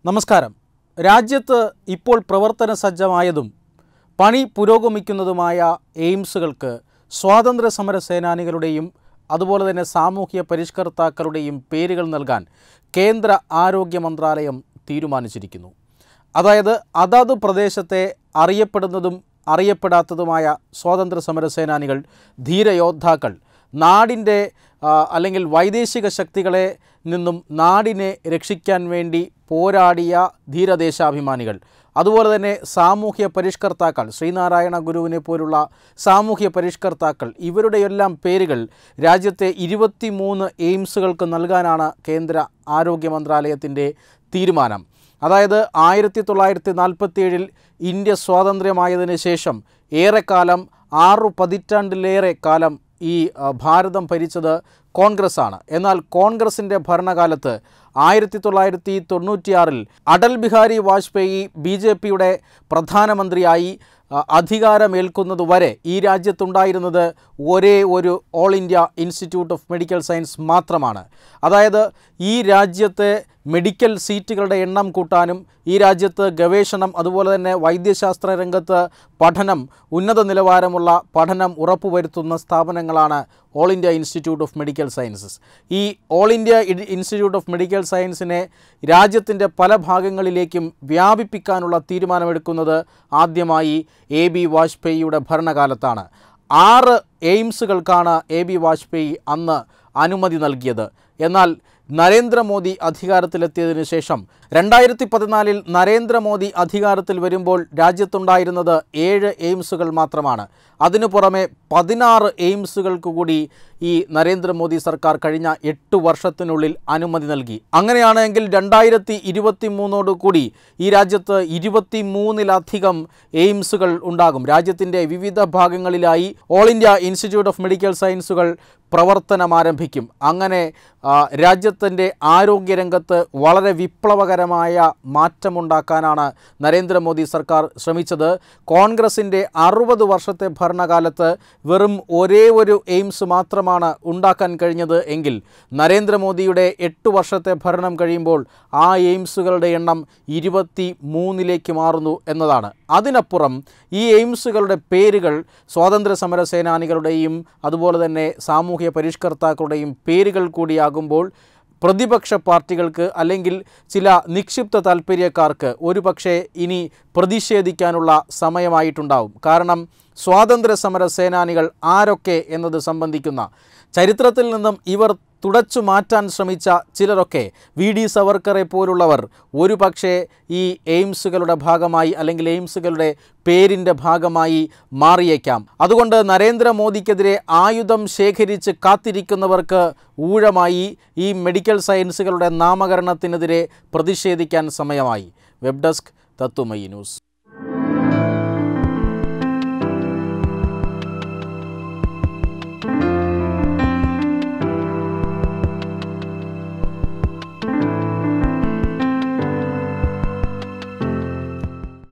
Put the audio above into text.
നമസ്കാരം രാജ്യത്ത് ഇപ്പോൾ പ്രവർത്തന സജ്ജമായതും പണി പുരോഗമിക്കുന്നതുമായ എയിംസുകൾക്ക് സ്വാതന്ത്ര്യ സമര സേനാനികളുടെയും അതുപോലെ തന്നെ സാമൂഹ്യ പരിഷ്കർത്താക്കളുടെയും പേരുകൾ നൽകാൻ കേന്ദ്ര ആരോഗ്യ മന്ത്രാലയം തീരുമാനിച്ചിരിക്കുന്നു അതായത് അതാത് പ്രദേശത്തെ അറിയപ്പെടുന്നതും അറിയപ്പെടാത്തതുമായ സ്വാതന്ത്ര്യ സമര സേനാനികൾ ധീരയോദ്ധാക്കൾ നാടിൻ്റെ ആ, അല്ലെങ്കിൽ വൈദേശിക ശക്തികളെ നിന്നും നാടിനെ രക്ഷിക്കാൻ വേണ്ടി പോരാടിയ ധീരദേശാഭിമാനികൾ അതുപോലെ തന്നെ സാമൂഹ്യ പരിഷ്കർത്താക്കൾ ശ്രീനാരായണ ഗുരുവിനെ പോലുള്ള സാമൂഹ്യ പരിഷ്കർത്താക്കൾ ഇവരുടെയെല്ലാം പേരുകൾ രാജ്യത്തെ ഇരുപത്തിമൂന്ന് എയിംസുകൾക്ക് നൽകാനാണ് കേന്ദ്ര ആരോഗ്യ മന്ത്രാലയത്തിൻ്റെ തീരുമാനം അതായത് ആയിരത്തി തൊള്ളായിരത്തി നാൽപ്പത്തിയേഴിൽ ഇന്ത്യ സ്വാതന്ത്ര്യമായതിനു ശേഷം ഏറെക്കാലം ആറു പതിറ്റാണ്ടിലേറെ കാലം ഈ ആ, ഭാരതം ഭരിച്ചത് കോൺഗ്രസ് ആണ് എന്നാൽ കോൺഗ്രസിൻ്റെ ഭരണകാലത്ത് ആയിരത്തി തൊള്ളായിരത്തി തൊണ്ണൂറ്റിയാറിൽ അടൽ ബിഹാരി വാജ്പേയി ബി ജെ പിയുടെ പ്രധാനമന്ത്രിയായി ആ, അധികാരമേൽക്കുന്നതുവരെ ഈ രാജ്യത്തുണ്ടായിരുന്നത് ഒരേ ഒരു all India institute of medical science മാത്രമാണ് അതായത് ഈ രാജ്യത്തെ മെഡിക്കൽ സീറ്റുകളുടെ എണ്ണം കൂട്ടാനും ഈ രാജ്യത്ത് ഗവേഷണം അതുപോലെ തന്നെ വൈദ്യശാസ്ത്ര രംഗത്ത് പഠനം ഉന്നത നിലവാരമുള്ള പഠനം ഉറപ്പുവരുത്തുന്ന സ്ഥാപനങ്ങളാണ് all India institute of medical sciences ഈ ഓൾ ഇന്ത്യ ഇ- ഇൻസ്റ്റിറ്റ്യൂട്ട് ഓഫ് മെഡിക്കൽ സയൻസിനെ രാജ്യത്തിൻ്റെ പല ഭാഗങ്ങളിലേക്കും വ്യാപിപ്പിക്കാനുള്ള തീരുമാനമെടുക്കുന്നത് ആദ്യമായി എ ബി വാജ്പേയിയുടെ ഭരണകാലത്താണ് ആറ് എയിംസുകൾക്കാണ് എ ബി വാജ്പേയി അന്ന് അനുമതി നൽകിയത് എന്നാൽ നരേന്ദ്രമോദി അധികാരത്തിലെത്തിയതിനു ശേഷം രണ്ടായിരത്തി പതിനാലിൽ നരേന്ദ്രമോദി അധികാരത്തിൽ വരുമ്പോൾ രാജ്യത്തുണ്ടായിരുന്നത് ഏഴ് എയിംസുകൾ മാത്രമാണ് അതിനു പുറമെ പതിനാറ് എയിംസുകൾക്ക് കൂടി ഈ നരേന്ദ്രമോദി സർക്കാർ കഴിഞ്ഞ എട്ട് വർഷത്തിനുള്ളിൽ അനുമതി നൽകി അങ്ങനെയാണെങ്കിൽ രണ്ടായിരത്തി ഇരുപത്തി മൂന്നോട് കൂടി ഈ രാജ്യത്ത് ഇരുപത്തി മൂന്നിലധികം എയിംസുകൾ ഉണ്ടാകും രാജ്യത്തിൻ്റെ വിവിധ ഭാഗങ്ങളിലായി all India institute of medical സയൻസുകൾ പ്രവർത്തനം ആരംഭിക്കും അങ്ങനെ ആ, രാജ്യത്തിൻ്റെ ആരോഗ്യരംഗത്ത് വളരെ വിപ്ലവകരമായ മാറ്റമുണ്ടാക്കാനാണ് നരേന്ദ്രമോദി സർക്കാർ ശ്രമിച്ചത് കോൺഗ്രസിൻ്റെ അറുപത് വർഷത്തെ ഭരണകാലത്ത് വെറും ഒരേ ഒരു എയിംസ് മാത്രമാണ് ഉണ്ടാക്കാൻ കഴിഞ്ഞത് എങ്കിൽ നരേന്ദ്രമോദിയുടെ എട്ട് വർഷത്തെ ഭരണം കഴിയുമ്പോൾ ആ എയിംസുകളുടെ എണ്ണം ഇരുപത്തി മൂന്നിലേക്ക് മാറുന്നു എന്നതാണ് അതിനപ്പുറം ഈ എയിംസുകളുടെ പേരുകൾ സ്വാതന്ത്ര്യ സമര സേനാനികളുടെയും അതുപോലെ തന്നെ സാമൂഹ്യ പരിഷ്കർത്താക്കളുടെയും പേരുകൾ കൂടിയാകുമ്പോൾ പ്രതിപക്ഷ പാർട്ടികൾക്ക് അല്ലെങ്കിൽ ചില നിക്ഷിപ്ത താൽപ്പര്യക്കാർക്ക് ഒരുപക്ഷെ ഇനി പ്രതിഷേധിക്കാനുള്ള സമയമായിട്ടുണ്ടാവും കാരണം സ്വാതന്ത്ര്യ സമര സേനാനികൾ ആരൊക്കെ എന്നത് സംബന്ധിക്കുന്ന ചരിത്രത്തിൽ നിന്നും ഇവർ തുടച്ചു മാറ്റാൻ ശ്രമിച്ച ചിലരൊക്കെ വി ഡി സവർക്കറെ പോലുള്ളവർ ഒരു പക്ഷേ ഈ എയിംസുകളുടെ ഭാഗമായി അല്ലെങ്കിൽ എയിംസുകളുടെ പേരിൻ്റെ ഭാഗമായി മാറിയേക്കാം അതുകൊണ്ട് നരേന്ദ്രമോദിക്കെതിരെ ആയുധം ശേഖരിച്ച് കാത്തിരിക്കുന്നവർക്ക് ഊഴമായി ഈ മെഡിക്കൽ സയൻസുകളുടെ നാമകരണത്തിനെതിരെ പ്രതിഷേധിക്കാൻ സമയമായി വെബ് ഡെസ്ക് തത്തുമയി ന്യൂസ്